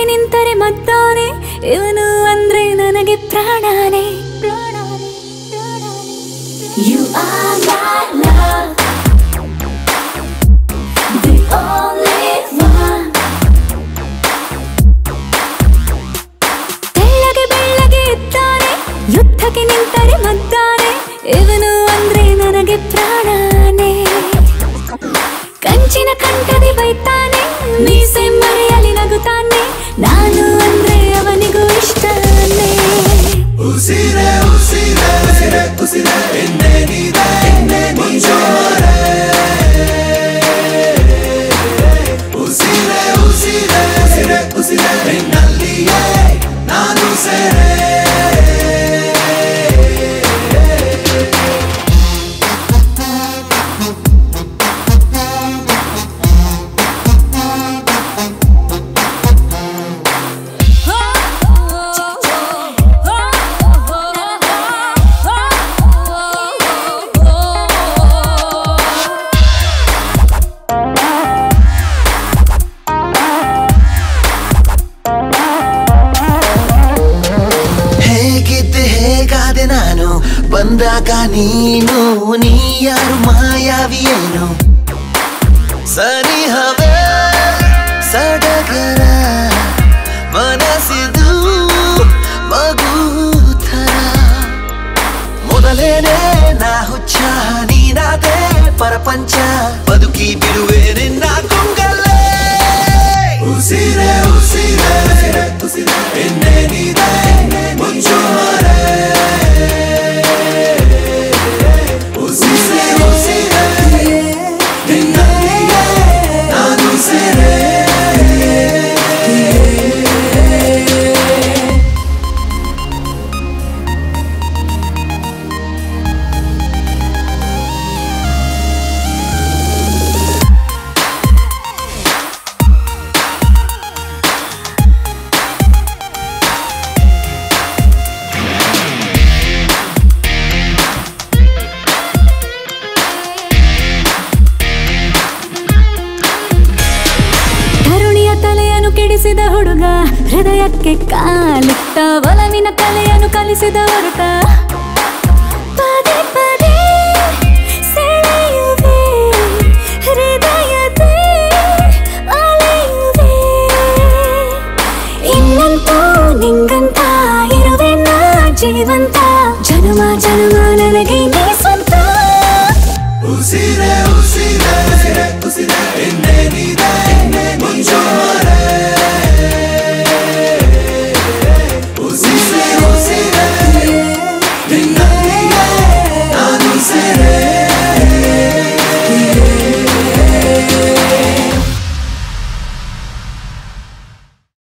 ನಿಂತರೆ ಮತ್ತಾನೆ ಇವನು ಅಂದ್ರೆ ನನಗೆ ಪ್ರಾಣಾನೆ You are my love, the only one. ತೆಳ್ಳಗೆ ಬೆಳ್ಳಗೆ ಇದ್ದಾನೆ ಯುದ್ಧಕ್ಕೆ ನಿಂತರೆ ಮದ್ದಾನೆ ಇವನು ಅಂದ್ರೆ ನನಗೆ ಪ್ರಾಣಾನೆ ಕಂಚಿನ ಕಂಠದಿ ಬೈತಾನೆ ಮೀಸೆ ಮರೆಯಲಿ ನಗುತ್ತಾನೆ ನಾನು ಅಂದ್ರೆ ಅವನಿಗೂ ಇಷ್ಟನೇ ಉಸಿರೇ ಉಸಿರೇ ಉಸಿರೇ ಉಸಿರೇ ಎನ್ನೆ ನೀದೆ ಎನ್ನೆ ಮುಂಜಾನೆ ಉಸಿರೇ ಉಸಿರೇ ಉಸಿರೇ ಉಸಿರೇ ನಿನ್ನಲ್ಲಿಯೇ ನಾನು ಸೇರೆ ಹೇಗಿದ್ದೆ ಹೇಗಾದೆ ನಾನು ಬಂದಾಗ ನೀನು ನೀ ಯಾರು ಮಾಯಾವಿಯೇನು ಸನಿಹವೇ ಸಡಗರ ಮನಸ್ಸಿದು ಮಗು ಥರ ಮೊದಲೇನೆ ನಾ ಹುಚ್ಚ ನೀನಾದೆ ಪರಪಂಚ ಬದುಕಿ ಬಿಡುವೆ ನಿನ್ನ ಗುಂಗಲ್ಲೇ ಉಸಿರೇ ಉಸಿರೇ ಉಸಿರೇ ಉಸಿರೇ ಎನ್ನೆ ನೀದೆ ಎನ್ನೆ ಮುಂಜಾನೆ ಉಸಿರೇ ಉಸಿರೇ ನಿನ್ನಲ್ಲಿಯೇ ನಾನು ಸೇರೆ ತರುಣಿಯ ತಲೆಯನ್ನು ಕೆಡಿಸಿದ ಹುಡುಗ ಹೃದಯಕ್ಕೆ ಕಾಲಿಟ್ಟ ಒಲವಿನ ಕಲೆಯನ್ನು ಕಲಿಸಿದ ಹೊರಟ